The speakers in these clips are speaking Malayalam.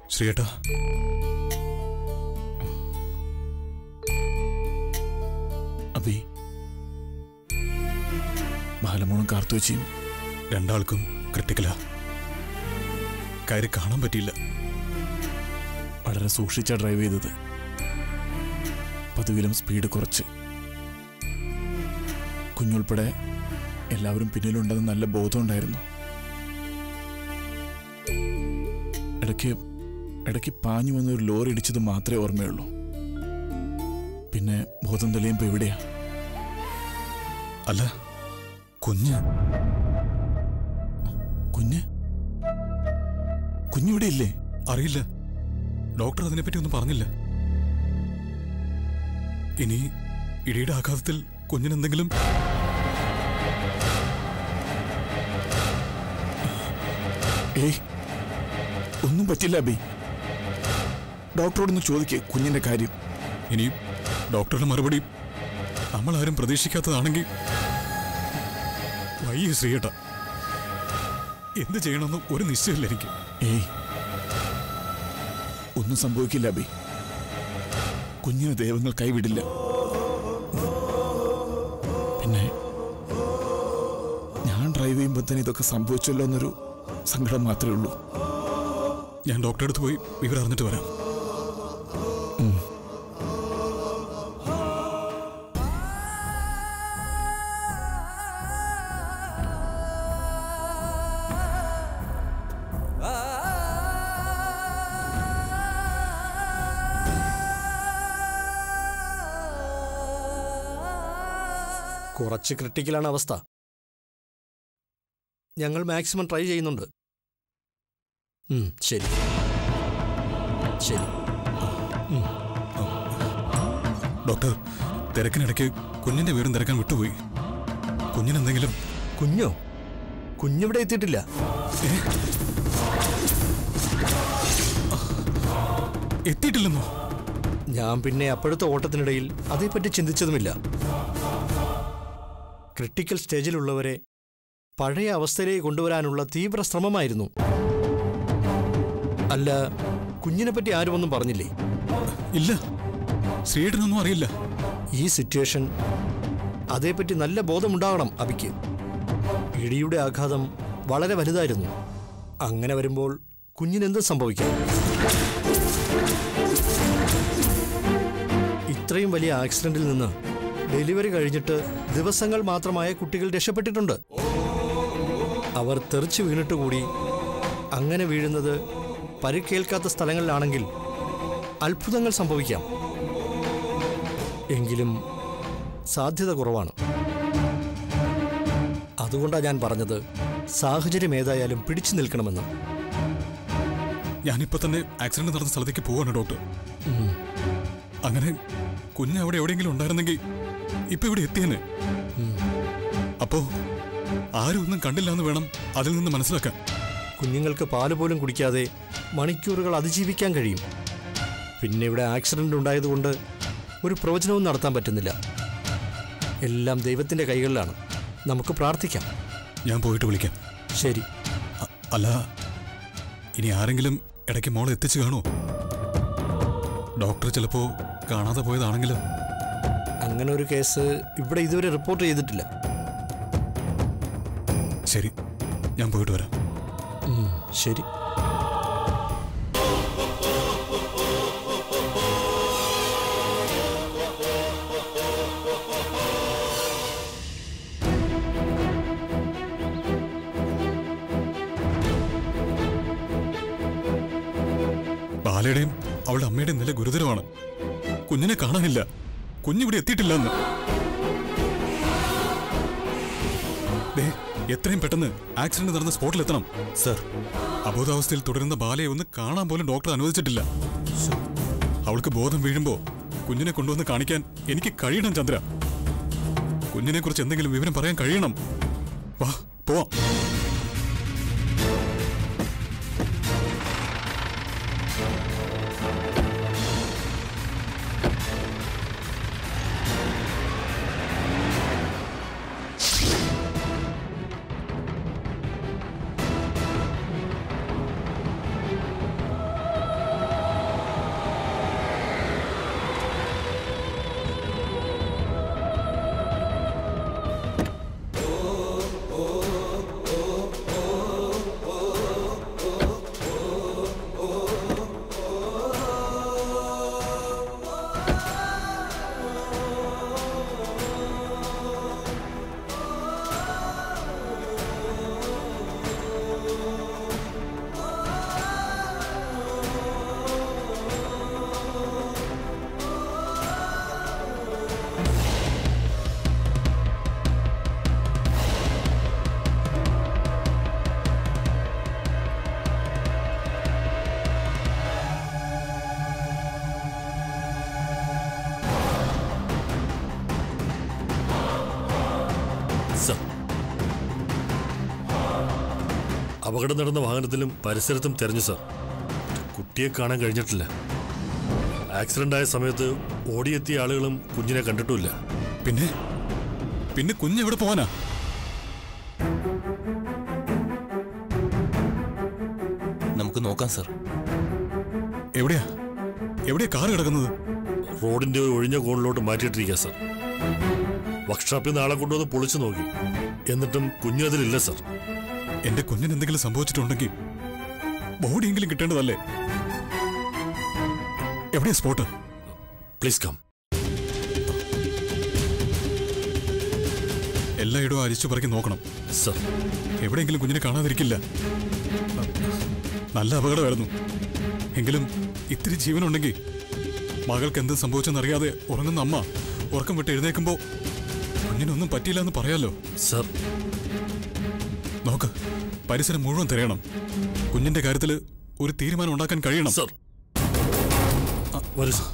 ശ്രീയേട്ടാ അബി ബാലമോളും കാർത്തുവച്ചിയും രണ്ടാൾക്കും ക്രിട്ടിക്കലാ കയറി കാണാൻ പറ്റിയില്ല വളരെ സൂക്ഷിച്ചാ ഡ്രൈവ് ചെയ്തത് പതിവിലും സ്പീഡ് കുറച്ച് കുഞ്ഞുൾപ്പെടെ എല്ലാവരും പിന്നിലുണ്ടെന്ന് നല്ല ബോധമുണ്ടായിരുന്നു ഇടയ്ക്ക് ഇടയ്ക്ക് പാഞ്ഞു വന്ന ഒരു ലോറി ഇടിച്ചത് മാത്രമേ ഓർമ്മയുള്ളൂ പിന്നെ ബോധം തെളിയുമ്പോ എവിടെയാ അല്ല കുഞ്ഞ് കുഞ്ഞ് കുഞ്ഞിവിടെ ഇല്ലേ അറിയില്ല ഡോക്ടർ അതിനെപ്പറ്റി ഒന്നും പറഞ്ഞില്ല ഇനി ഇടിയുടെ ആഘാതത്തിൽ കുഞ്ഞിനെന്തെങ്കിലും ഏയ് ഒന്നും പറ്റില്ല അബി ഡോക്ടറോടൊന്ന് ചോദിക്കേ കുഞ്ഞിന്റെ കാര്യം ഇനി ഡോക്ടറുടെ മറുപടി നമ്മളാരും പ്രതീക്ഷിക്കാത്തതാണെങ്കിൽ വയ്യ ശ്രീയേട്ട എന്ത് ചെയ്യണമെന്ന് ഒരു നിശ്ചയമില്ല എനിക്ക് ഏയ് ഒന്നും സംഭവിക്കില്ല അബി കുഞ്ഞിന് ദൈവങ്ങൾ കൈവിടില്ല പിന്നെ ഞാൻ ഡ്രൈവ് ചെയ്യുമ്പോൾ തന്നെ ഇതൊക്കെ സംഭവിച്ചല്ലോ എന്നൊരു സങ്കടം മാത്രമേ ഉള്ളൂ ഞാൻ ഡോക്ടറെ അടുത്ത് പോയി വിവരം അറിഞ്ഞിട്ട് വരാം കുറച്ച് ക്രിട്ടിക്കലാണ് അവസ്ഥ ഞങ്ങൾ മാക്സിമം ട്രൈ ചെയ്യുന്നുണ്ട് ഉം, ശരി ശരി ഡോക്ടർ തിരക്കിനിടയ്ക്ക് കുഞ്ഞിന്റെ വീടും തിരക്കാൻ വിട്ടുപോയി കുഞ്ഞിനെന്തെങ്കിലും കുഞ്ഞോ കുഞ്ഞിവിടെ എത്തിയിട്ടില്ല എത്തിയിട്ടില്ലെന്നോ ഞാൻ പിന്നെ അപ്പോഴത്തെ ഓട്ടത്തിനിടയിൽ അതേപ്പറ്റി ചിന്തിച്ചതുമില്ല ക്രിട്ടിക്കൽ സ്റ്റേജിലുള്ളവരെ പഴയ അവസ്ഥയിലേക്ക് കൊണ്ടുവരാനുള്ള തീവ്ര ശ്രമമായിരുന്നു അല്ല കുഞ്ഞിനെപ്പറ്റി ആരും ഒന്നും പറഞ്ഞില്ലേ ഇല്ല ശ്രീയേട്ടനൊന്നും അറിയില്ല ഈ സിറ്റുവേഷൻ അതേപ്പറ്റി നല്ല ബോധമുണ്ടാകണം അബിക്ക് ഇടിയുടെ ആഘാതം വളരെ വലുതായിരുന്നു അങ്ങനെ വരുമ്പോൾ കുഞ്ഞിനെന്ത് സംഭവിക്കാം ഇത്രയും വലിയ ആക്സിഡന്റിൽ നിന്ന് ഡെലിവറി കഴിഞ്ഞിട്ട് ദിവസങ്ങൾ മാത്രമായ കുട്ടികൾ രക്ഷപ്പെട്ടിട്ടുണ്ട് അവർ തെറിച്ചു വീണിട്ട് കൂടി അങ്ങനെ വീഴുന്നത് പരിക്കേൽക്കാത്ത സ്ഥലങ്ങളിലാണെങ്കിൽ അത്ഭുതങ്ങൾ സംഭവിക്കാം എങ്കിലും സാധ്യത കുറവാണ് അതുകൊണ്ടാണ് ഞാൻ പറഞ്ഞത് സാഹചര്യം ഏതായാലും പിടിച്ചു നിൽക്കണമെന്ന് ഞാനിപ്പോ തന്നെ ആക്സിഡന്റ് നടന്ന സ്ഥലത്തേക്ക് പോവാണ് ഡോക്ടർ അങ്ങനെ കുഞ്ഞ് അവിടെ എവിടെയെങ്കിലും ഉണ്ടായിരുന്നെങ്കിൽ ഇപ്പൊ ഇവിടെ എത്തിയെന്ന് അപ്പോ ആരും ഒന്നും കണ്ടില്ല എന്ന് വേണം അതിൽ നിന്ന് മനസ്സിലാക്കാൻ കുഞ്ഞുങ്ങൾക്ക് പാല് പോലും കുടിക്കാതെ മണിക്കൂറുകൾ അതിജീവിക്കാൻ കഴിയും പിന്നെ ഇവിടെ ആക്സിഡന്റ് ഉണ്ടായതുകൊണ്ട് ഒരു പ്രവചനവും നടത്താൻ പറ്റുന്നില്ല എല്ലാം ദൈവത്തിന്റെ കൈകളിലാണ് നമുക്ക് പ്രാർത്ഥിക്കാം ഞാൻ പോയിട്ട് വിളിക്കാം ശരി അ- അല്ല ഇനി ആരെങ്കിലും ഇടയ്ക്ക് മോളെ എത്തിച്ചു കാണുമോ ഡോക്ടർ ചിലപ്പോ കാണാതെ പോയതാണെങ്കിലും അങ്ങനെ ഒരു കേസ് ഇവിടെ ഇതുവരെ റിപ്പോർട്ട് ചെയ്തിട്ടില്ല ശരി ഞാൻ പോയിട്ട് വരാം ഉം, ശരി ബാലയുടെയും അവളുടെ അമ്മയുടെയും നില ഗുരുതരമാണ് കുഞ്ഞിനെ കാണാനില്ല കുഞ്ഞിവിടെ എത്തിയിട്ടില്ല എന്ന് ദേ, എത്രയും പെട്ടെന്ന് ആക്സിഡന്റ് നടന്ന സ്പോട്ടിൽ എത്തണം സർ അബോധാവസ്ഥയിൽ തുടരുന്ന ബാലയെ ഒന്ന് കാണാൻ പോലും ഡോക്ടർ അനുവദിച്ചിട്ടില്ല അവൾക്ക് ബോധം വീഴുമ്പോ കുഞ്ഞിനെ കൊണ്ടുവന്ന് കാണിക്കാൻ എനിക്ക് കഴിയണം ചന്ദ്ര കുഞ്ഞിനെ കുറിച്ച് എന്തെങ്കിലും വിവരം പറയാൻ കഴിയണം വാ പോവാം അപകടം നടന്ന വാഹനത്തിലും പരിസരത്തും തെരഞ്ഞു സാർ കുട്ടിയെ കാണാൻ കഴിഞ്ഞിട്ടില്ല ആക്സിഡന്റ് ആയ സമയത്ത് ഓടിയെത്തിയ ആളുകളും കുഞ്ഞിനെ കണ്ടിട്ടുമില്ല പിന്നെ പിന്നെ കുഞ്ഞ് എവിടെ പോവാനാ നമുക്ക് നോക്കാം സർ എവിടെയാ എവിടെയാ കാറ് കിടക്കുന്നത് റോഡിന്റെ ഒരു ഒഴിഞ്ഞ കോണിലോട്ട് മാറ്റിയിട്ടിരിക്കുക സാർ വർക്ക്ഷോപ്പിൽ നാളെ കൊണ്ടുവന്ന് പൊളിച്ചു നോക്കി എന്നിട്ടും കുഞ്ഞു അതിലില്ല സാർ എന്റെ കുഞ്ഞിന് എന്തെങ്കിലും സംഭവിച്ചിട്ടുണ്ടെങ്കിൽ ബോഡിയെങ്കിലും കിട്ടേണ്ടതല്ലേ എവിടെയാ സ്പോട്ട് പ്ലീസ് കം എല്ലായിടവും അരിച്ചു പറക്കി നോക്കണം സാർ എവിടെയെങ്കിലും കുഞ്ഞിനെ കാണാതിരിക്കില്ല നല്ല അപകടമായിരുന്നു എങ്കിലും ഇത്തിരി ജീവനുണ്ടെങ്കിൽ മകൾക്ക് എന്ത് സംഭവിച്ചെന്നറിയാതെ ഉറങ്ങുന്ന അമ്മ ഉറക്കം വിട്ട് എഴുന്നേക്കുമ്പോ കുഞ്ഞിനൊന്നും പറ്റിയില്ല എന്ന് പറയാലോ സാർ നോക്ക് പരിസരം മുഴുവൻ തിരയണം കുഞ്ഞിന്റെ കാര്യത്തിൽ ഒരു തീരുമാനം ഉണ്ടാക്കാൻ കഴിയണം സാർ വരൂ സാർ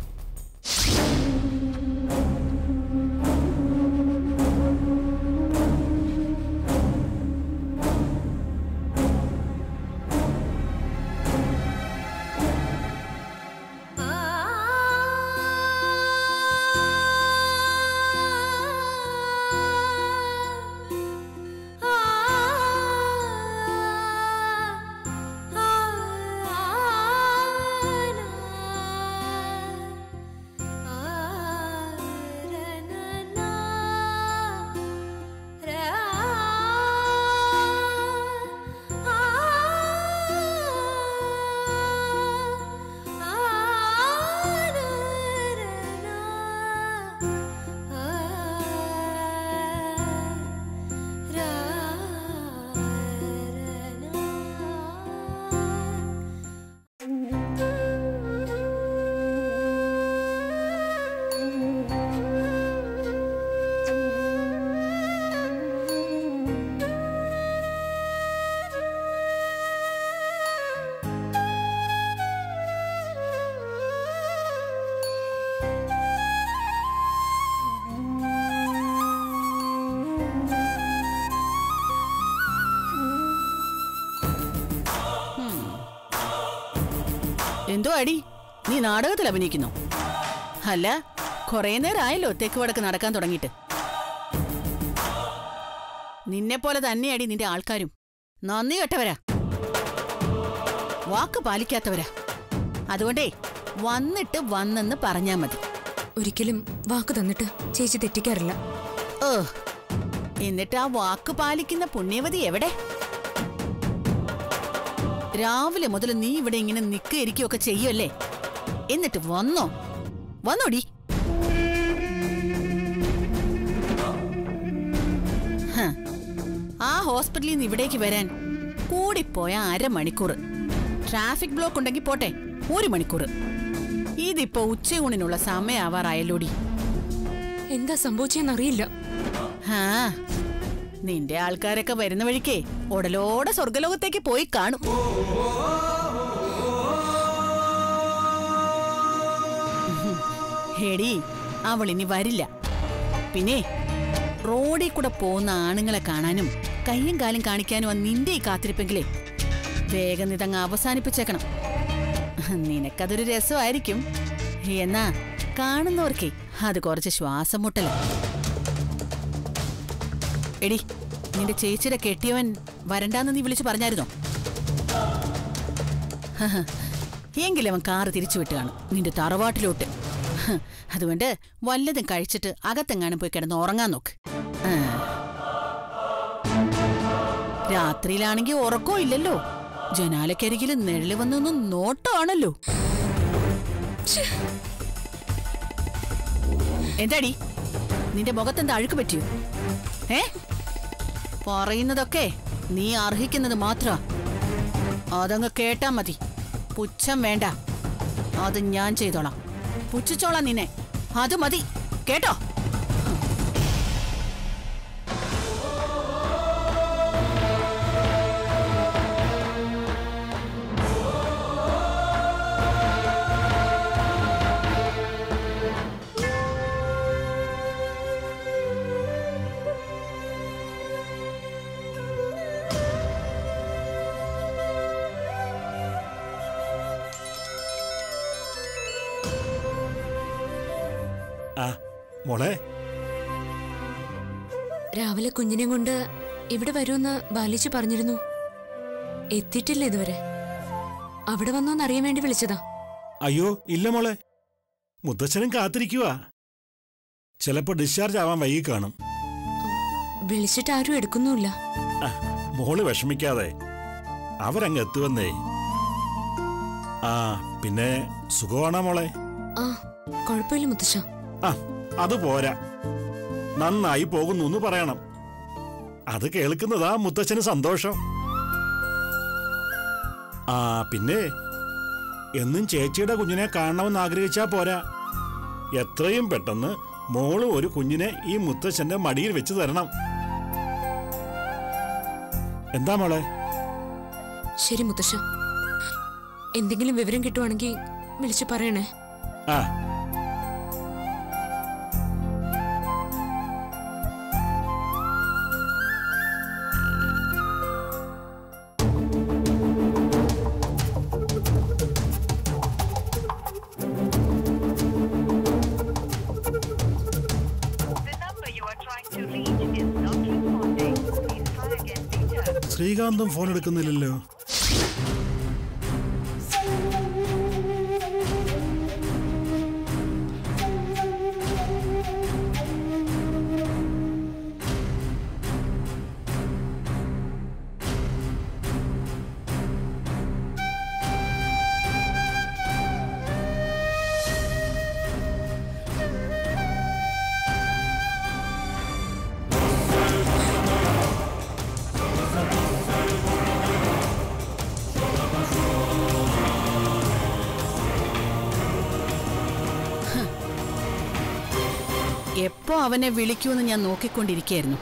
എന്തോ അടി നീ നാടകത്തിൽ അഭിനയിക്കുന്നു അല്ല കുറേ നേരമായല്ലോ തെക്ക് വടക്ക് നടക്കാൻ തുടങ്ങിയിട്ട് നിന്നെ പോലെ തന്നെയാടി നിന്റെ ആൾക്കാരും നന്ദി കെട്ടവരാ വാക്ക് പാലിക്കാത്തവരാ അതുകൊണ്ടേ വന്നിട്ട് വന്നെന്ന് പറഞ്ഞാ മതി ഒരിക്കലും വാക്ക് തന്നിട്ട് ചേച്ചി തെറ്റിക്കാറില്ല ഓ എന്നിട്ട് ആ വാക്ക് പാലിക്കുന്ന പുണ്യവതി എവിടെ രാവിലെ മുതൽ നീ ഇവിടെ ഇങ്ങനെ നിൽക്കുക ഇരിക്കുകയൊക്കെ ചെയ്യുമല്ലേ എന്നിട്ട് വന്നോ വന്നോടി ഹ, ആ ഹോസ്പിറ്റലിൽ നിന്ന് ഇവിടേക്ക് വരാൻ കൂടിപ്പോയ അരമണിക്കൂർ ട്രാഫിക് ബ്ലോക്ക് ഉണ്ടെങ്കിൽ പോട്ടെ ഒരു മണിക്കൂർ ഇതിപ്പോ ഉച്ചയൂണിനുള്ള സമയാവാറായല്ലോടി എന്താ സംഭവിച്ചെന്നറിയില്ല ഹാ നിന്റെ ആൾക്കാരൊക്കെ വരുന്ന വഴിക്കേ ഉടലോടെ സ്വർഗലോകത്തേക്ക് പോയി കാണും ഹെടി അവൾ ഇനി വരില്ല പിന്നെ റോഡിൽ കൂടെ പോകുന്ന ആണുങ്ങളെ കാണാനും കയ്യും കാലും കാണിക്കാനും ആ നിന്റെ ഈ കാത്തിരിപ്പെങ്കിലേ വേഗം ഇതങ്ങ് അവസാനിപ്പിച്ചേക്കണം നിനക്കതൊരു രസമായിരിക്കും എന്നാ കാണുന്നവർക്കേ അത് കുറച്ച് ശ്വാസം മുട്ടല എടി നിന്റെ ചേച്ചിയുടെ കെട്ടിയവൻ വരണ്ടാന്ന് നീ വിളിച്ചു പറഞ്ഞായിരുന്നോ ഹഹ, എങ്കിലും അവൻ കാറ് തിരിച്ചു വിട്ട് കാണും നിന്റെ തറവാട്ടിലോട്ട് ഹ, അതുകൊണ്ട് വല്ലതും കഴിച്ചിട്ട് അകത്തെങ്ങാനും പോയി കിടന്ന് ഉറങ്ങാൻ നോക്ക് ആ. രാത്രിയിലാണെങ്കിൽ ഉറക്കവും ഇല്ലല്ലോ ജനാലക്കരികിൽ നിഴല് വന്നൊന്നും നോട്ടമാണല്ലോ എന്താടി നിന്റെ മുഖത്തെന്താ അഴുക്ക് പറ്റിയോ ഏ പറയുന്നതൊക്കെ നീ അർഹിക്കുന്നത് മാത്ര അതങ്ങ് കേട്ടാ മതി പുച്ഛം വേണ്ട അത് ഞാൻ ചെയ്തോളാം പുച്ഛിച്ചോളാം നിന്നെ അത് മതി കേട്ടോ മോളെ രാവിലെ കുഞ്ഞിനെ കൊണ്ട് ഇവിടെ വരുമെന്ന് ബാലിച്ച് പറഞ്ഞിരുന്നു എത്തിയിട്ടില്ല ഇതുവരെ അവിടെ വന്നോന്ന് അറിയാൻ വേണ്ടി വിളിച്ചതാ അയ്യോ ഇല്ല മോളെ മുത്തച്ഛനും കാത്തിരിക്കുക ചിലപ്പോ ഡിസ്ചാർജ് ആവാൻ വൈകി കാണും വിളിച്ചിട്ട് ആരും എടുക്കുന്നുമില്ല ആ, മോള് വിഷമിക്കാതെ അവരങ്ങ് എത്തുവന്നേ ആ പിന്നെ സുഖമാണോ മോളെ ആ കുഴപ്പമില്ല മുത്തശ്ശ ആ അത് പോരാ നന്നായി പോകുന്നു എന്ന് പറയണം അത് കേൾക്കുന്നതാ മുത്തച്ഛന് സന്തോഷം ആ പിന്നെ എന്നും ചേച്ചിയുടെ കുഞ്ഞിനെ കാണണമെന്ന് ആഗ്രഹിച്ചാ പോരാ എത്രയും പെട്ടെന്ന് മോള് ഒരു കുഞ്ഞിനെ ഈ മുത്തച്ഛന്റെ മടിയിൽ വെച്ച് തരണം എന്താ മോളെ ശരി മുത്തശ്ശ എന്തെങ്കിലും വിവരം കിട്ടുവാണെങ്കിൽ വിളിച്ചു പറയണേ ആ The number you are trying to reach is not responding. Please try again later. ശ്രീകാന്തും ഫോൺ എടുക്കുന്നില്ലല്ലോ എപ്പോ അവനെ വിളിക്കൂന്ന് ഞാൻ നോക്കിക്കൊണ്ടിരിക്കുകയായിരുന്നു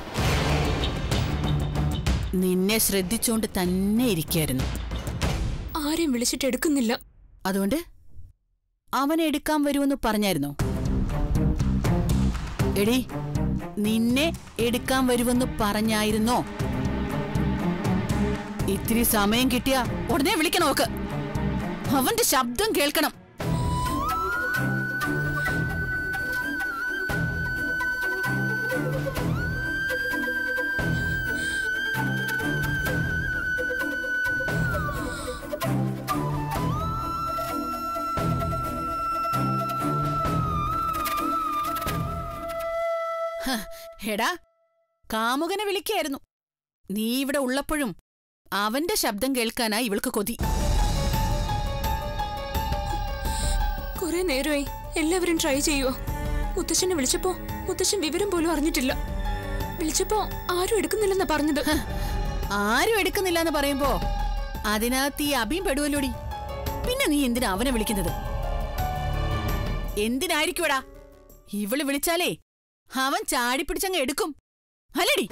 നിന്നെ ശ്രദ്ധിച്ചുകൊണ്ട് തന്നെ ഇരിക്കുകയായിരുന്നു ആരെയും വിളിച്ചിട്ട് എടുക്കുന്നില്ല അതുകൊണ്ട് അവനെ എടുക്കാൻ വരുമെന്ന് പറഞ്ഞായിരുന്നോ എടി നിന്നെ എടുക്കാൻ വരുമെന്ന് പറഞ്ഞായിരുന്നോ ഇത്തിരി സമയം കിട്ടിയ ഉടനെ വിളിക്കണം നോക്ക് അവന്റെ ശബ്ദം കേൾക്കണം ഹ, എടാ കാമുകനെ വിളിക്കായിരുന്നു നീ ഇവിടെ ഉള്ളപ്പോഴും അവന്റെ ശബ്ദം കേൾക്കാനാ ഇവൾക്ക് കൊതി കുറെ നേരമായി എല്ലാവരും ട്രൈ ചെയ്യുവോ മുത്തശ്ശനെ വിളിച്ചപ്പോ മുത്തശ്ശൻ വിവരം പോലും അറിഞ്ഞിട്ടില്ല വിളിച്ചപ്പോ ആരും എടുക്കുന്നില്ലെന്നാ പറഞ്ഞത് ഹ, ആരും എടുക്കുന്നില്ല എന്ന് പറയുമ്പോ അതിനകത്ത് ഈ അഭിയും പെടുവല്ലോടി പിന്നെ നീ എന്തിനാ അവനെ വിളിക്കുന്നത് എന്തിനായിരിക്കുവടാ ഇവള് വിളിച്ചാലേ അവൻ ചാടിപ്പിടിച്ചങ്ങ് എടുക്കും അല്ലടി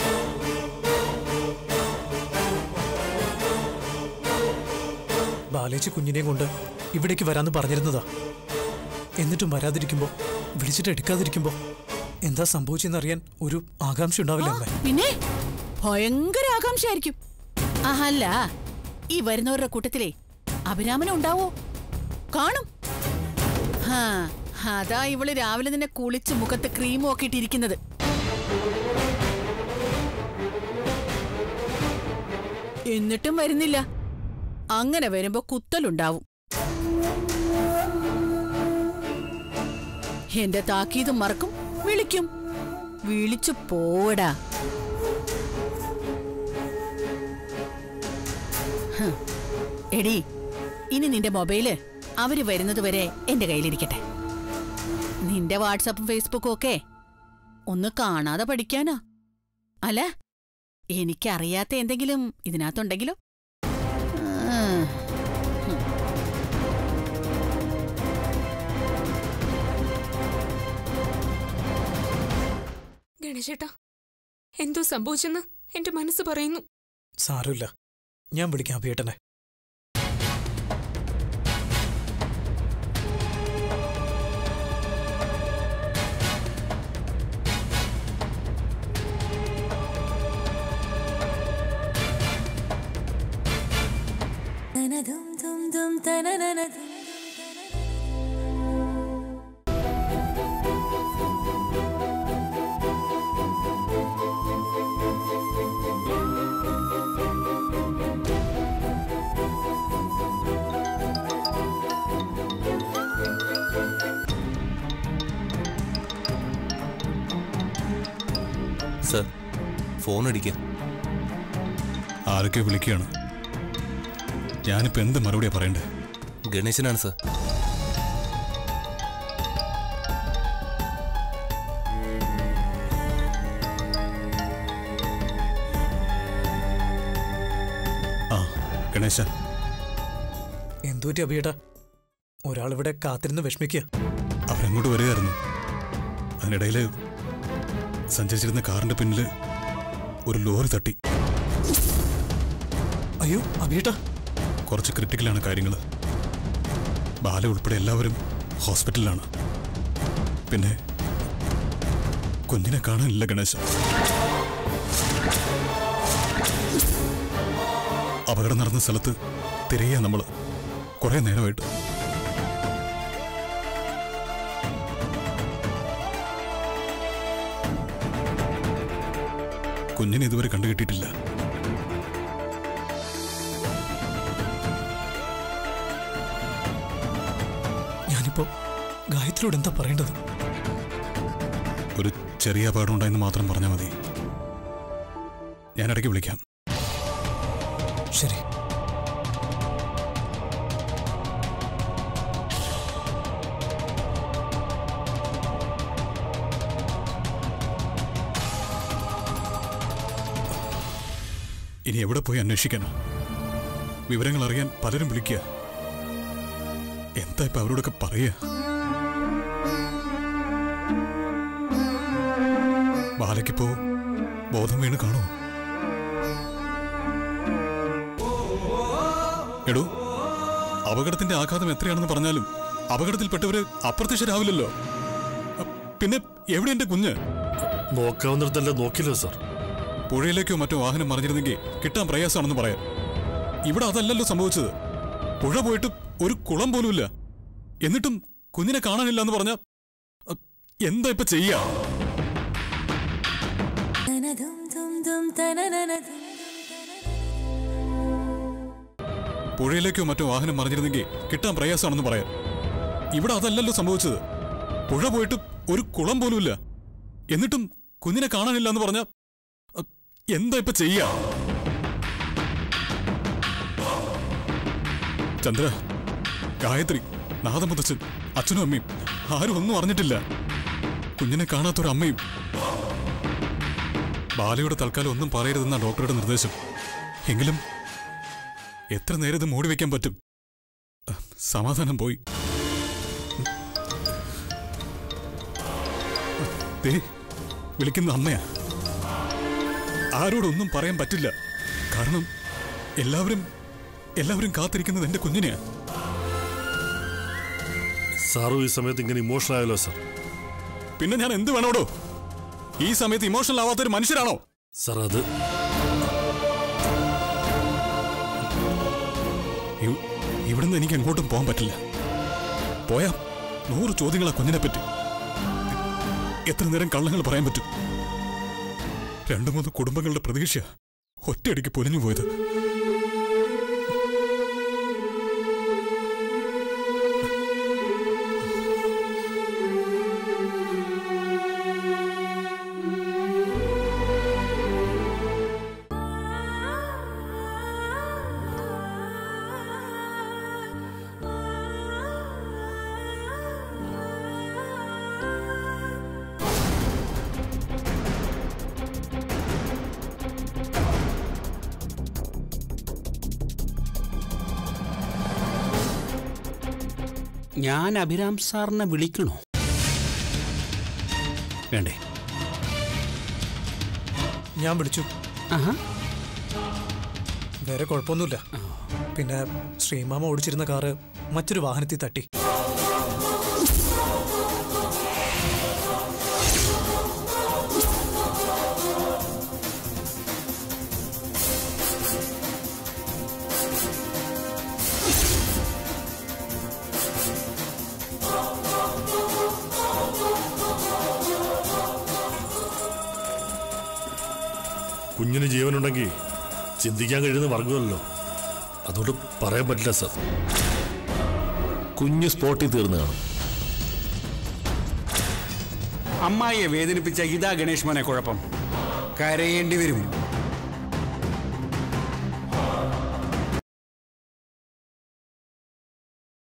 ബാലേച്ചി കുഞ്ഞിനെയും കൊണ്ട് ഇവിടേക്ക് വരാന്ന് പറഞ്ഞിരുന്നതാ എന്നിട്ടും വരാതിരിക്കുമ്പോ വിളിച്ചിട്ട് എടുക്കാതിരിക്കുമ്പോ എന്താ സംഭവിച്ചെന്നറിയാൻ ഒരു ആകാംക്ഷ ഉണ്ടാവില്ല അമ്മേ പിന്നെ ഭയങ്കര ആകാംക്ഷയായിരിക്കും ആ, അല്ല ഈ വരുന്നവരുടെ കൂട്ടത്തിലേ അഭിരാമനും ഉണ്ടാവോ കാണും ഹാ അതാ ഇവള് രാവിലെ തന്നെ കുളിച്ച് മുഖത്ത് ക്രീമും ഒക്കെ ഇട്ടിരിക്കുന്നത് എന്നിട്ടും വരുന്നില്ല അങ്ങനെ വരുമ്പോ കുത്തലുണ്ടാവും എന്റെ താക്കീതും മറക്കും വിളിക്കും വിളിച്ചു പോടാ ഹ്. എടി ഇനി നിന്റെ മൊബൈല് അവര് വരുന്നത് വരെ എന്റെ കയ്യിലിരിക്കട്ടെ നിന്റെ വാട്സപ്പും ഫേസ്ബുക്കും ഒക്കെ ഒന്ന് കാണാതെ പഠിക്കാനാ അല്ല എനിക്കറിയാത്ത എന്തെങ്കിലും ഇതിനകത്തുണ്ടെങ്കിലോ ആ. ഗണേശേട്ടാ എന്തോ സംഭവിച്ചെന്ന് എന്റെ മനസ്സ് പറയുന്നു സാരമില്ല ഞാൻ വിളിക്കാം അഭിയേട്ടനെ സർ ഫോൺ അടിക്കുക ആരൊക്കെ വിളിക്കുകയാണ് ഞാനിപ്പോ എന്ത് മറുപടിയാ പറയണ്ടേ ഗണേശനാണ് സർ ആ ഗണേശ എന്തുപറ്റി അഭിയേട്ടാ ഒരാളിവിടെ കാത്തിരുന്ന് വിഷമിക്കുക അവരങ്ങോട്ട് വരികയായിരുന്നു അതിനിടയിൽ സഞ്ചരിച്ചിരുന്ന കാറിന്റെ പിന്നിൽ ഒരു ലോറി തട്ടി അയ്യോ അഭിയേട്ടാ കുറച്ച് ക്രിട്ടിക്കലാണ് കാര്യങ്ങൾ ബാല ഉൾപ്പെടെ എല്ലാവരും ഹോസ്പിറ്റലിലാണ് പിന്നെ കുഞ്ഞിനെ കാണാനില്ല ഗണേശ അപകടം നടന്ന സ്ഥലത്ത് തിരയാ നമ്മൾ കുറെ നേരമായിട്ട് കുഞ്ഞിനെ ഇതുവരെ കണ്ടുകിട്ടിയിട്ടില്ല ഞാനിപ്പോ ഗായത്രിയോട് എന്താ പറയേണ്ടത് ഒരു ചെറിയ അപകടം ഉണ്ടായെന്ന് മാത്രം പറഞ്ഞാൽ മതി ഞാൻ ഇടയ്ക്ക് വിളിക്കാം ശരി ഇനി എവിടെ പോയി അന്വേഷിക്കണം വിവരങ്ങൾ അറിയാൻ പലരും വിളിക്കുക എന്താ ഇപ്പൊ അവരോടൊക്കെ പറയുക ബാലയ്ക്കിപ്പോ ബോധം വീണ് കാണോ എടോ അപകടത്തിന്റെ ആഘാതം എത്രയാണെന്ന് പറഞ്ഞാലും അപകടത്തിൽപ്പെട്ടവര് അപ്രത്യക്ഷരാവില്ലല്ലോ അ, പിന്നെ എവിടെ എന്റെ കുഞ്ഞ് നോക്കാവുന്നിടത്തല്ല നോക്കില്ലോ സർ പുഴയിലേക്കോ മറ്റോ വാഹനം മറിഞ്ഞിരുന്നെങ്കിൽ കിട്ടാൻ പ്രയാസമാണെന്ന് പറയാം ഇവിടെ അതല്ലല്ലോ സംഭവിച്ചത് പുഴ പോയിട്ട് ഒരു കുളം പോലുമില്ല എന്നിട്ടും കുഞ്ഞിനെ കാണാനില്ല എന്ന് പറഞ്ഞ എന്താ ഇപ്പൊ ചെയ്യാ പുഴയിലേക്കോ മറ്റോ വാഹനം മറിഞ്ഞിരുന്നെങ്കിൽ കിട്ടാൻ പ്രയാസമാണെന്ന് പറയാം ഇവിടെ അതല്ലല്ലോ സംഭവിച്ചത് പുഴ പോയിട്ട് ഒരു കുളം പോലുമില്ല എന്നിട്ടും കുഞ്ഞിനെ കാണാനില്ല എന്ന് പറഞ്ഞ എന്താ ഇപ്പൊ ചെയ്യാ ചന്ദ്ര ഗായത്രി നാദമുത്തച്ഛൻ അച്ഛനും അമ്മയും ആരും ഒന്നും അറിഞ്ഞിട്ടില്ല കുഞ്ഞിനെ കാണാത്തൊരു അമ്മയും ബാലയുടെ തൽക്കാലം ഒന്നും പറയരുതെന്ന ഡോക്ടറുടെ നിർദ്ദേശം എങ്കിലും എത്ര നേരം ഇത് മൂടി വെക്കാൻ പറ്റും അഹ്, സമാധാനം പോയി ദേ, വിളിക്കുന്ന അമ്മയാ ആരോടൊന്നും പറയാൻ പറ്റില്ല കാരണം എല്ലാവരും എല്ലാവരും കാത്തിരിക്കുന്നത് എന്റെ കുഞ്ഞിനെയാ സാറും ഈ സമയത്ത് ഇങ്ങനെ ഇമോഷണൽ ആയല്ലോ സർ പിന്നെ ഞാൻ എന്ത് വേണോടോ ഈ സമയത്ത് ഇമോഷണൽ ആവാത്തൊരു മനുഷ്യരാണോ സർ അത് ഇവ്- ഇവിടുന്ന് എനിക്ക് എങ്ങോട്ടും പോകാൻ പറ്റില്ല പോയാ നൂറ് ചോദ്യങ്ങളാ കുഞ്ഞിനെ പറ്റി എത്ര നേരം കള്ളങ്ങൾ പറയാൻ പറ്റും രണ്ടു മൂന്ന് കുടുംബങ്ങളുടെ പ്രതീക്ഷ ഒറ്റയടിക്ക് പൊലിഞ്ഞു പോയത് ഞാൻ അഭിരാം സാറിനെ വിളിക്കണോ വേണ്ടേ ഞാൻ വിളിച്ചു ആഹാ വേറെ കുഴപ്പമൊന്നുമില്ല പിന്നെ ശ്രീമാമ ഓടിച്ചിരുന്ന കാറ് മറ്റൊരു വാഹനത്തിൽ തട്ടി കുഞ്ഞിന് ജീവനുണ്ടെങ്കിൽ ചിന്തിക്കാൻ കഴിയുന്ന വർഗമല്ലോ അതുകൊണ്ട് പറയാൻ പറ്റില്ല സർ കുഞ്ഞ് സ്പോട്ടിൽ തീർന്നു കാണും അമ്മായിയെ വേദനിപ്പിച്ച ഇതാ ഗണേഷ് മോനെ കുഴപ്പം കരയേണ്ടി വരും